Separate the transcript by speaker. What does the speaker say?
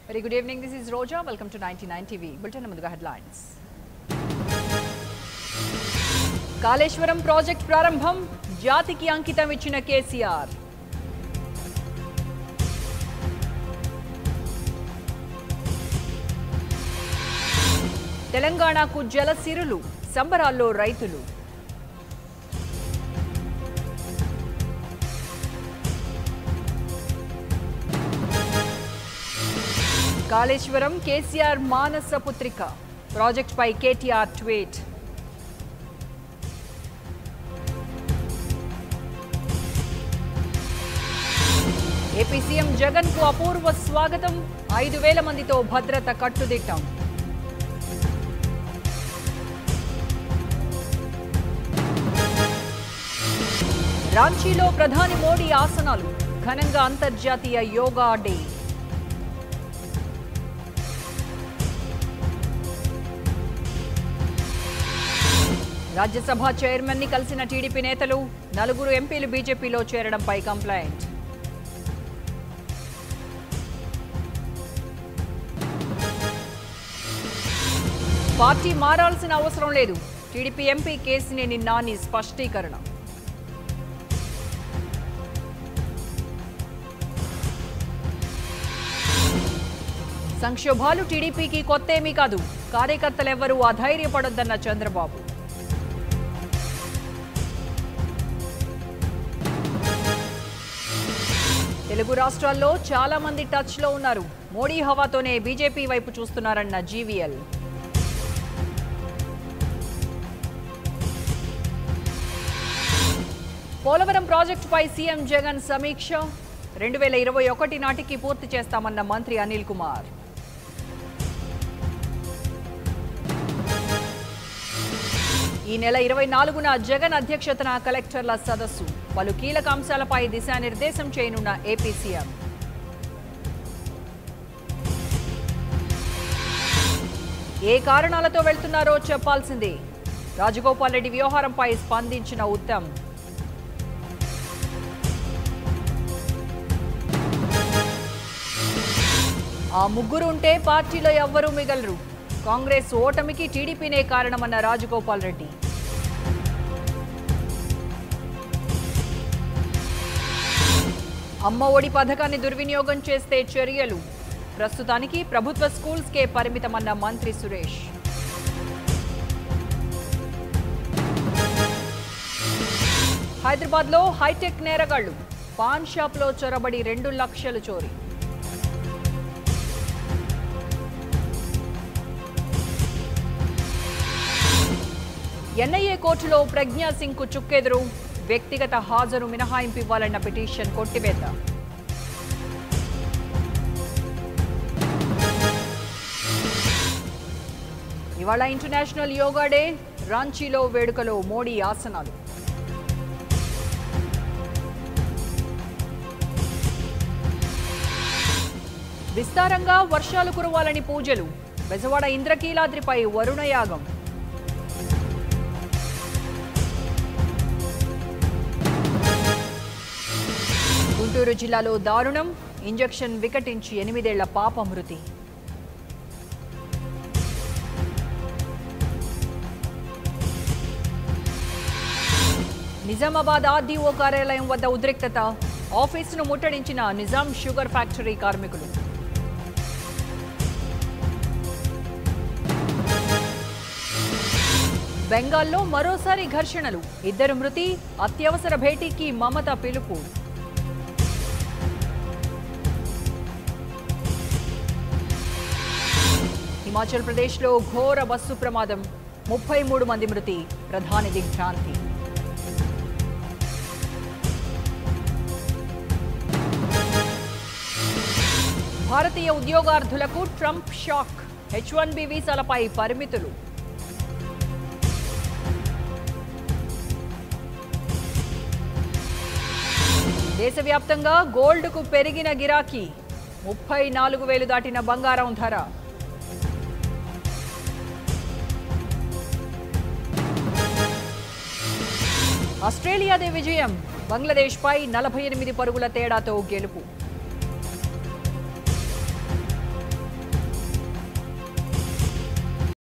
Speaker 1: Very good evening. This is Roja. Welcome to 99 TV. Bulletin ముందుగా headlines. Kaleshwaram project ప్రారంభం జాతికి అంకితం ఇచ్చిన కేసీఆర్ తెలంగాణకు జలసిరులు సంబరాల్లో రైతులు కాళేశ్వరం కేసీఆర్ మానస పుత్రిక ప్రాజెక్టుపై KTR tweet AP CM Jagan కు అపూర్వ స్వాగతం ఐదు వేల మందితో భద్రత కట్టుదిట్టం రాంచీలో ప్రధాని మోడీ ఆసనాలు ఘనంగా అంతర్జాతీయ యోగా డే రాజ్యసభ చైర్మన్ ని కలిసిన టీడీపీ నేతలు నలుగురు ఎంపీలు బీజేపీలో చేరడంపై కంప్లైంట్ పార్టీ మారాల్సిన అవసరం లేదు టీడీపీ ఎంపీ కేసినేని నాని స్పష్టీకరణ సంక్షోభాలు టీడీపీకి కొత్తేమీ కాదు కార్యకర్తలెవ్వరూ అధైర్యపడొద్దన్న చంద్రబాబు తెలుగు రాష్ట్రాల్లో చాలా మంది టచ్ లో ఉన్నారు మోడీ హవాతోనే బీజేపీ వైపు చూస్తున్నారన్న జీవీఎల్ పోలవరం ప్రాజెక్టుపై సీఎం జగన్ సమీక్ష రెండు వేల ఇరవై ఒకటి నాటికి పూర్తి చేస్తామన్న మంత్రి అనిల్ కుమార్ ఈ నెల ఇరవై నాలుగున జగన్ అధ్యక్షతన కలెక్టర్ల సదస్సు పలు కీలక అంశాలపై దిశానిర్దేశం చేయనున్న ఏపీ సీఎం ఏ కారణాలతో వెళ్తున్నారో చెప్పాల్సిందే రాజగోపాల్ రెడ్డి వ్యవహారంపై స్పందించిన ఉత్తమ్ ఆ ముగ్గురు ఉంటే పార్టీలో ఎవ్వరూ మిగలరు కాంగ్రెస్ ఓటమికి టీడీపీనే కారణమన్న రాజగోపాల్ రెడ్డి అమ్మ ఒడి పథకాన్ని దుర్వినియోగం చేస్తే చర్యలు ప్రస్తుతానికి ప్రభుత్వ స్కూల్స్కే పరిమితమన్న మంత్రి సురేష్ హైదరాబాద్లో హైటెక్ నేరగాళ్లు పాన్ షాప్లో చొరబడి రెండు లక్షలు చోరీ ఎన్ఐఏ కోర్టులో ప్రజ్ఞా సింగ్ కు చుక్కెదురు వ్యక్తిగత హాజరు మినహాయింపు ఇవ్వాలన్న పిటిషన్ కొట్టివేత ఇవాళ ఇంటర్నేషనల్ యోగా డే రాంచీలో వేడుకలో మోడీ ఆసనాలు విస్తారంగా వర్షాలు కురవాలని పూజలు బెజవాడ ఇంద్రకీలాద్రిపై వరుణయాగం గుంటూరు జిల్లాలో దారుణం ఇంజెక్షన్ వికటించి ఎనిమిదేళ్ల పాప మృతి నిజామాబాద్ ఆర్డీఓ కార్యాలయం వద్ద ఉద్రిక్తత ఆఫీసును ముట్టడించిన నిజాం షుగర్ ఫ్యాక్టరీ కార్మికులు బెంగాల్లో మరోసారి ఘర్షణలు ఇద్దరు మృతి అత్యవసర భేటీకి మమత పిలుపు హిమాచల్ ప్రదేశ్లో ఘోర బస్సు ప్రమాదం ముప్పై మూడు మంది మృతి ప్రధాని దిగ్భ్రాంతి భారతీయ ఉద్యోగార్థులకు Trump shock H one B వీసాలపై పరిమితులు దేశవ్యాప్తంగా గోల్డ్కు పెరిగిన గిరాకీ ముప్పై నాలుగు వేలు దాటిన బంగారం ధర ఆస్ట్రేలియాదే విజయం బంగ్లాదేశ్పై నలభై ఎనిమిది పరుగుల తేడాతో గెలుపు